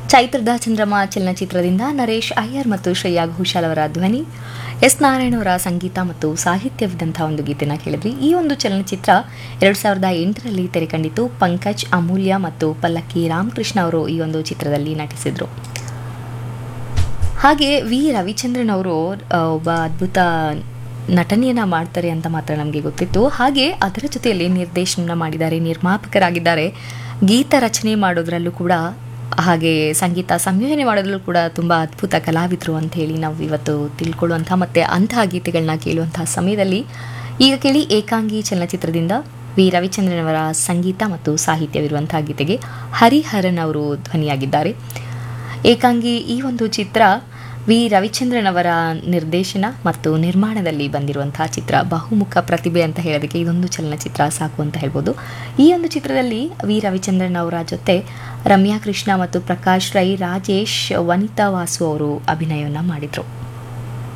ಚೈತ್ರದ ಚಂದ್ರಮ ಚಲನಚಿತ್ರದಿಂದ ನರೇಶ್ ಅಯ್ಯರ್ ಮತ್ತು ಶ್ರೇಯಾ ಘೋಷಾಲ್ ಅವರ ಧ್ವನಿ ಎಸ್ ನಾರಾಯಣ ಅವರ ಸಂಗೀತ ಮತ್ತು ಸಾಹಿತ್ಯವಿದ್ದಂತಹ ಒಂದು ಗೀತೆನ ಕೇಳಿದ್ವಿ ಈ ಒಂದು ಚಲನಚಿತ್ರ ಎರಡು ಸಾವಿರದ ಎಂಟರಲ್ಲಿ ತೆರೆ ಕಂಡಿತು ಪಂಕಜ್ ಅಮೂಲ್ಯ ಮತ್ತು ಪಲ್ಲಕ್ಕಿ ರಾಮಕೃಷ್ಣ ಅವರು ಈ ಒಂದು ಚಿತ್ರದಲ್ಲಿ ನಟಿಸಿದರು ಹಾಗೆ ವಿ ರವಿಚಂದ್ರನ್ ಅವರು ಆ, ಒಬ್ಬ ಅದ್ಭುತ ನಟನೆಯನ್ನ ಮಾಡ್ತಾರೆ ಅಂತ ಮಾತ್ರ ನಮಗೆ ಗೊತ್ತಿತ್ತು ಹಾಗೆ ಅದರ ಜೊತೆಯಲ್ಲಿ ನಿರ್ದೇಶನ ಮಾಡಿದ್ದಾರೆ ನಿರ್ಮಾಪಕರಾಗಿದ್ದಾರೆ ಗೀತ ರಚನೆ ಮಾಡೋದ್ರಲ್ಲೂ ಕೂಡ ಹಾಗೆ ಸಂಗೀತ ಸಂಯೋಜನೆ ಮಾಡೋದ್ರಲ್ಲೂ ಕೂಡ ತುಂಬ ಅದ್ಭುತ ಕಲಾವಿದರು ಅಂತ ಹೇಳಿ ನಾವು ಇವತ್ತು ತಿಳ್ಕೊಳ್ಳುವಂಥ ಮತ್ತು ಅಂತಹ ಗೀತೆಗಳನ್ನ ಕೇಳುವಂತಹ ಸಮಯದಲ್ಲಿ ಈಗ ಕೇಳಿ ಏಕಾಂಗಿ ಚಲನಚಿತ್ರದಿಂದ ವಿ ರವಿಚಂದ್ರನ್ ಅವರ ಸಂಗೀತ ಮತ್ತು ಸಾಹಿತ್ಯವಿರುವಂತಹ ಗೀತೆಗೆ ಹರಿಹರನ್ ಅವರು ಧ್ವನಿಯಾಗಿದ್ದಾರೆ ಏಕಾಂಗಿ ಈ ಒಂದು ಚಿತ್ರ ವಿ ರವಿಚಂದ್ರನ್ ಅವರ ನಿರ್ದೇಶನ ಮತ್ತು ನಿರ್ಮಾಣದಲ್ಲಿ ಬಂದಿರುವಂತಹ ಚಿತ್ರ ಬಹುಮುಖ ಪ್ರತಿಭೆ ಅಂತ ಹೇಳೋದಕ್ಕೆ ಇದೊಂದು ಚಲನಚಿತ್ರ ಸಾಕು ಅಂತ ಹೇಳ್ಬೋದು ಈ ಒಂದು ಚಿತ್ರದಲ್ಲಿ ವಿ ರವಿಚಂದ್ರನ್ ಅವರ ಜೊತೆ ರಮ್ಯಾ ಕೃಷ್ಣ ಮತ್ತು ಪ್ರಕಾಶ್ ರೈ ರಾಜೇಶ್ ವನಿತಾ ವಾಸು ಅವರು ಅಭಿನಯವನ್ನು ಮಾಡಿದರು